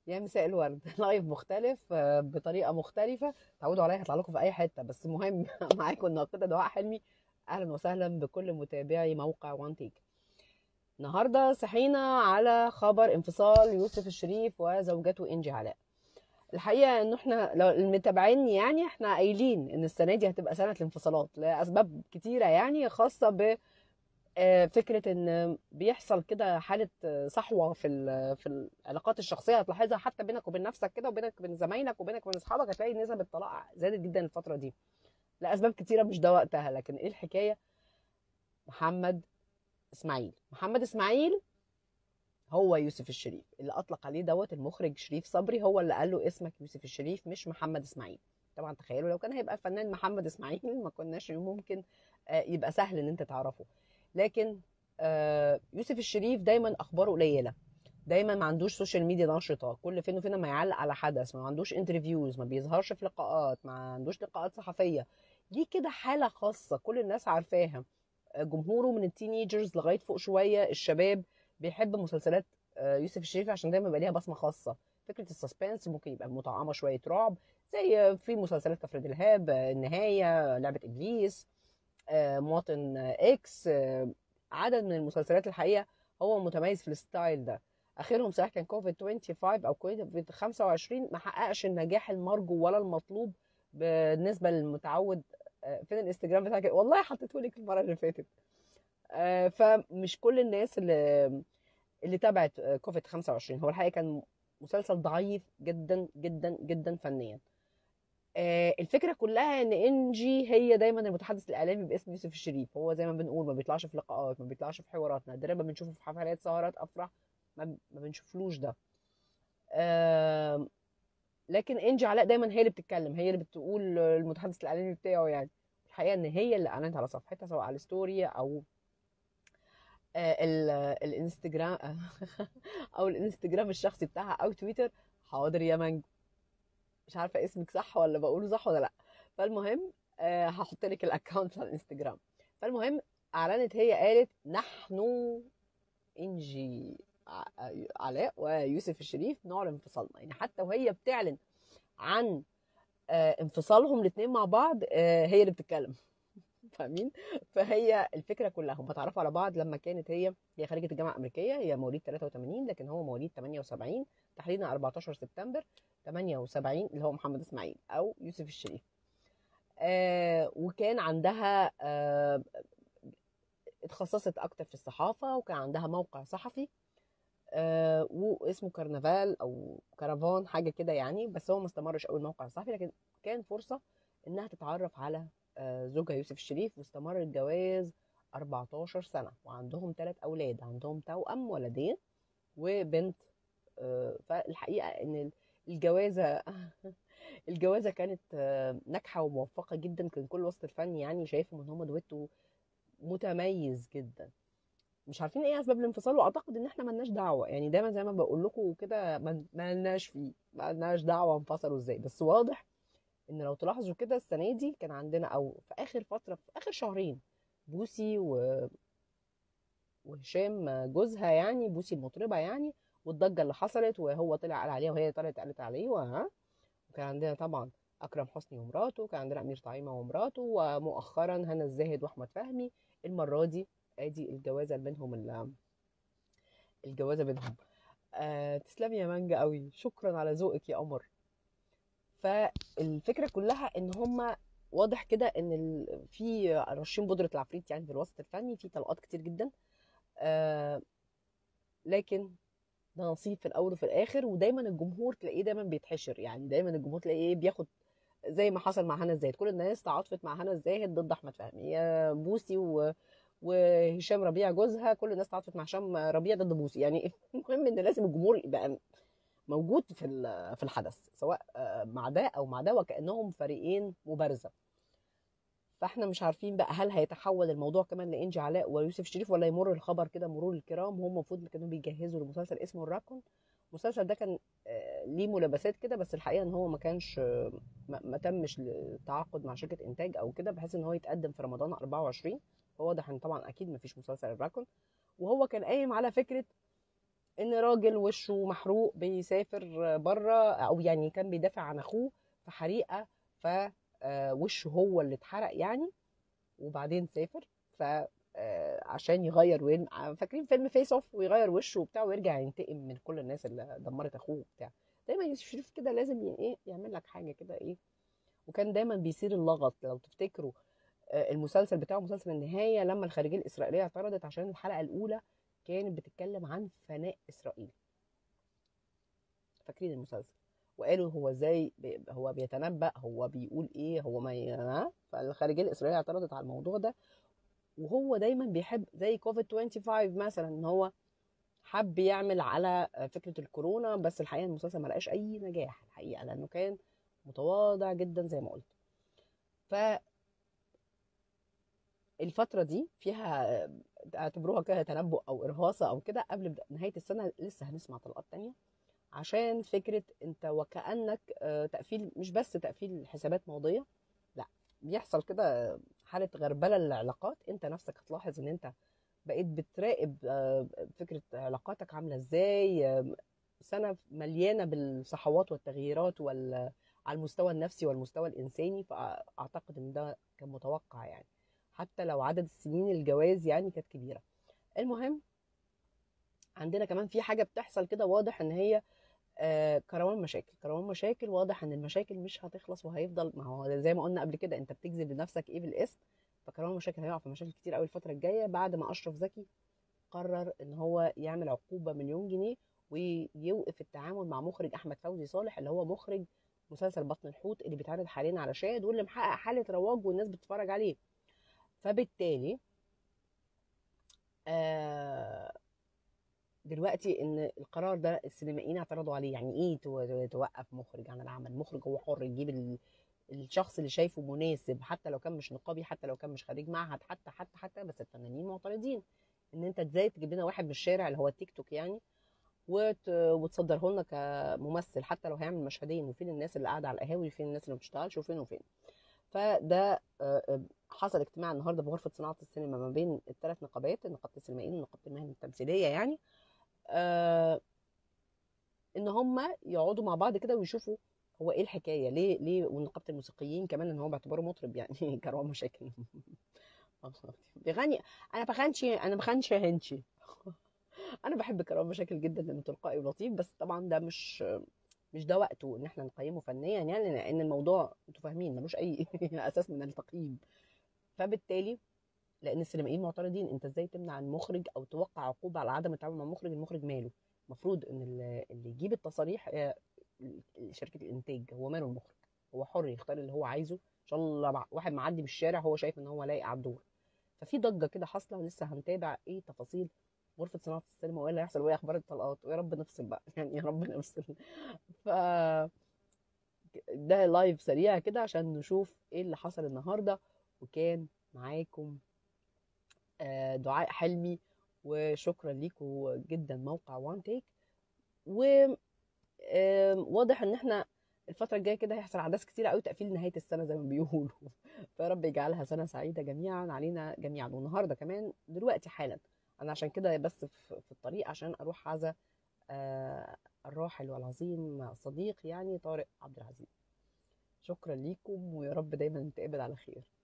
يا مساء الورد لايف مختلف آه، بطريقه مختلفه تعودوا عليا هطلع لكم في اي حته بس المهم معاكم الناقده دعاء حلمي اهلا وسهلا بكل متابعي موقع وان تيك النهارده صحينا على خبر انفصال يوسف الشريف وزوجته انجي علاء الحقيقه انه احنا لو المتابعين يعني احنا قايلين ان السنه دي هتبقى سنه الانفصالات لاسباب كتيره يعني خاصه ب آه، فكره ان بيحصل كده حاله آه، صحوه في ال- في العلاقات الشخصيه هتلاحظها حتى بينك وبين نفسك كده وبينك وبين زمايلك وبينك وبين اصحابك هتلاقي نسب الطلاق زادت جدا الفتره دي لاسباب كتيره مش ده وقتها لكن ايه الحكايه محمد اسماعيل محمد اسماعيل هو يوسف الشريف اللي اطلق عليه دوت المخرج شريف صبري هو اللي قال له اسمك يوسف الشريف مش محمد اسماعيل طبعا تخيلوا لو كان هيبقى الفنان محمد اسماعيل ما كناش ممكن آه، يبقى سهل ان انت تعرفه لكن آه، يوسف الشريف دايما اخباره قليله دايما ما عندوش سوشيال ميديا نشطه كل فين وفين ما يعلق على حدث ما عندوش انترفيوز ما بيظهرش في لقاءات ما عندوش لقاءات صحفيه دي كده حاله خاصه كل الناس عارفاها آه، جمهوره من التينيجرز لغايه فوق شويه الشباب بيحب مسلسلات آه، يوسف الشريف عشان دايما بيبقى ليها بصمه خاصه فكره السسبنس ممكن يبقى مطعمه شويه رعب زي آه، في مسلسلات كفر دلهاب آه، النهايه لعبه ابليس آه، مواطن آه، اكس آه، عدد من المسلسلات الحقيقه هو متميز في الستايل ده اخرهم صحيح كان كوفيد 25 او كوفيد 25 ما حققش النجاح المرجو ولا المطلوب بالنسبه للمتعود آه، فين الانستجرام بتاعك والله حطيته لك المره اللي فاتت آه، فمش كل الناس اللي اللي تابعت آه، كوفيد 25 هو الحقيقه كان مسلسل ضعيف جدا جدا جدا فنيا آه، الفكره كلها ان انجي هي دايما المتحدث الاعلامي باسم يوسف الشريف هو زي ما بنقول ما بيطلعش في لقاءات ما بيطلعش في حوارات نادرا ما بنشوفه في حفلات سهرات افراح ما ما بنشوفلوش ده آم، لكن انجي علاء دايما هي اللي بتتكلم هي اللي بتقول المتحدث الاعلامي بتاعه يعني الحقيقه ان هي اللي اعلنت على صفحتها سواء على الستوري او آه، ال- الانستجرام او الانستجرام الشخصي بتاعها او تويتر حاضر يا مانجو مش عارفه اسمك صح ولا بقوله صح ولا لا فالمهم آه، هحط لك الاكونت على الانستجرام فالمهم اعلنت هي قالت نحن انجي ع- علاء ويوسف الشريف نعلن انفصالنا يعني حتى وهي بتعلن عن آه، انفصالهم الاثنين مع بعض آه، هي اللي بتتكلم فاهمين فهي الفكره كلها هم اتعرفوا على بعض لما كانت هي هي خريجه الجامعه الامريكيه هي مواليد 83 لكن هو مواليد 78 تحديدا 14 سبتمبر 78 اللي هو محمد اسماعيل او يوسف الشريف آه وكان عندها آه اتخصصت اكتر في الصحافه وكان عندها موقع صحفي آه واسمه كرنفال او كرفان حاجه كده يعني بس هو ما استمرش قوي الموقع الصحفي لكن كان فرصه انها تتعرف على آه زوجها يوسف الشريف واستمر الجواز 14 سنه وعندهم ثلاث اولاد عندهم توأم ولدين وبنت آه فالحقيقه ان الجوازه الجوازه كانت آه، ناجحه وموفقه جدا كان كل الوسط الفني يعني شايفهم ان هم دويتو متميز جدا مش عارفين ايه اسباب الانفصال واعتقد ان احنا ملناش دعوه يعني دايما زي ما بقول لكم كده ما- ملناش فيه ملناش دعوه انفصلوا ازاي بس واضح ان لو تلاحظوا كده السنه دي كان عندنا او في اخر فتره في اخر شهرين بوسي و... وهشام جوزها يعني بوسي المطربه يعني والضجه اللي حصلت وهو طلع قال عليها وهي طلعت قالت عليه وها وكان عندنا طبعا اكرم حسني ومراته وكان عندنا امير طعيمه ومراته ومؤخرا هنا الزاهد واحمد فهمي المره دي ادي الجوازه اللي بينهم ال- الجوازه بينهم آه تسلمي يا مانجا قوي شكرا على ذوقك يا قمر فالفكره كلها ان هما واضح كده ان ال... في رشين بودره العفريت يعني في الوسط الفني في طلقات كتير جدا آه لكن ده نصيب في الاول وفي الاخر ودايما الجمهور تلاقيه دايما بيتحشر يعني دايما الجمهور تلاقيه ايه بياخد زي ما حصل مع هنا الزاهد كل الناس تعاطفت مع هنا الزاهد ضد احمد فهمي يا بوسي و... وهشام ربيع جوزها كل الناس تعاطفت مع هشام ربيع ضد بوسي يعني المهم ان لازم الجمهور يبقى موجود في ال- في الحدث سواء آه، مع ده او مع ده وكانهم فريقين مبارزه فاحنا مش عارفين بقى هل هيتحول الموضوع كمان لانجي علاء ويوسف شريف ولا يمر الخبر كده مرور الكرام هم المفروض كانوا بيجهزوا لمسلسل اسمه الراكون المسلسل ده كان آه، ليه ملابسات كده بس الحقيقه ان هو ما كانش آه، ما ما تمش التعاقد مع شركه انتاج او كده بحيث ان هو يتقدم في رمضان 24 فواضح ان طبعا اكيد ما فيش مسلسل الراكون وهو كان قايم على فكره ان راجل وشه محروق بيسافر بره او يعني كان بيدافع عن اخوه في حريقه فوشه هو اللي اتحرق يعني وبعدين سافر ف آه، عشان يغير وين فاكرين فيلم فيس اوف ويغير وشه وبتاع ويرجع ينتقم من كل الناس اللي دمرت اخوه وبتاع دايما يوسف شريف كده لازم ي- ايه يعمل لك حاجه كده ايه وكان دايما بيصير اللغط لو تفتكروا آه، المسلسل بتاعه مسلسل النهايه لما الخارجيه الاسرائيليه اعترضت عشان الحلقه الاولى كانت بتتكلم عن فناء اسرائيل فاكرين المسلسل وقالوا هو ازاي بي- هو بيتنبأ هو بيقول ايه هو ما ي- ها؟ فالخارجيه الاسرائيليه اعترضت على الموضوع ده وهو دايما بيحب زي كوفيد 25 مثلا ان هو حب يعمل على فكره الكورونا بس الحقيقه المسلسل ما لقاش اي نجاح الحقيقه لانه كان متواضع جدا زي ما قلت فالفتره دي فيها اعتبروها كده تنبؤ او ارهاصه او كده قبل بد- نهايه السنه لسه هنسمع طلقات تانية عشان فكره انت وكانك آه، تقفيل مش بس تقفيل حسابات ماضيه لا بيحصل كده حاله غربله للعلاقات انت نفسك هتلاحظ ان انت بقيت بتراقب آه، فكره علاقاتك عامله ازاي آه، سنه مليانه بالصحوات والتغييرات وال على المستوى النفسي والمستوى الانساني فاعتقد ان ده كان متوقع يعني حتى لو عدد السنين الجواز يعني كانت كبيره المهم عندنا كمان في حاجه بتحصل كده واضح ان هي آه، كروان مشاكل كروان مشاكل واضح ان المشاكل مش هتخلص وهيفضل ما هو زي ما قلنا قبل كده انت بتجذب لنفسك ايه بالاسم فكروان مشاكل هيقع في مشاكل كتير قوي الفتره الجايه بعد ما اشرف زكي قرر ان هو يعمل عقوبه مليون جنيه ويوقف التعامل مع مخرج احمد فوزي صالح اللي هو مخرج مسلسل بطن الحوت اللي بيتعرض حاليا على شاهد واللي محقق حاله رواج والناس بتتفرج عليه فبالتالي آه دلوقتي ان القرار ده السينمائيين اعترضوا عليه يعني ايه تو- توقف مخرج عن العمل مخرج هو حر يجيب ال- الشخص اللي شايفه مناسب حتى لو كان مش نقابي حتى لو كان مش خريج معهد حتى حتى حتى بس الفنانين معترضين ان انت ازاي تجيب لنا واحد من الشارع اللي هو التيك توك يعني وت... وتصدره لنا كممثل حتى لو هيعمل مشهدين وفين الناس اللي قاعده على القهاوي وفين الناس اللي ما بتشتغلش وفين وفين فده آه، آه، حصل اجتماع النهارده بغرفه صناعه السينما ما بين الثلاث نقابات نقابه السينمائيين ونقابه المهن التمثيليه يعني آه ان هم يقعدوا مع بعض كده ويشوفوا هو ايه الحكايه ليه ليه ونقابه الموسيقيين كمان ان هو باعتباره مطرب يعني كروان مشاكل بيغني انا بخنشي انا بخنشي هنشي انا بحب كروان مشاكل جدا لانه تلقائي ولطيف بس طبعا ده مش مش ده وقته ان احنا نقيمه فنيا يعني لان الموضوع انتوا فاهمين ملوش اي اساس من التقييم فبالتالي لان السينمائيين معترضين انت ازاي تمنع المخرج او توقع عقوبه على عدم التعامل مع المخرج المخرج ماله المفروض ان ال- اللي يجيب التصاريح هي شركه الانتاج هو ماله المخرج هو حر يختار اللي هو عايزه ان شاء الله مع- واحد معدي من الشارع هو شايف ان هو لايق على الدور ففي ضجه كده حاصله ولسه هنتابع ايه تفاصيل غرفه صناعه السينما وايه اللي هيحصل وايه اخبار الطلقات ويا رب نفصل بقى يعني يا رب نفصل ف ده لايف سريع كده عشان نشوف ايه اللي حصل النهارده وكان معاكم آه، دعاء حلمي وشكرا ليكم جدا موقع وان تيك وواضح ان احنا الفترة الجاية كده هيحصل أحداث كتيرة قوي تقفيل نهاية السنة زي ما بيقولوا فيا رب يجعلها سنة سعيدة جميعا علينا جميعا والنهاردة كمان دلوقتي حالا أنا عشان كده بس في في الطريق عشان أروح عزا آه، الراحل والعظيم صديق يعني طارق عبد العزيز شكرا ليكم ويا رب دايما نتقابل على خير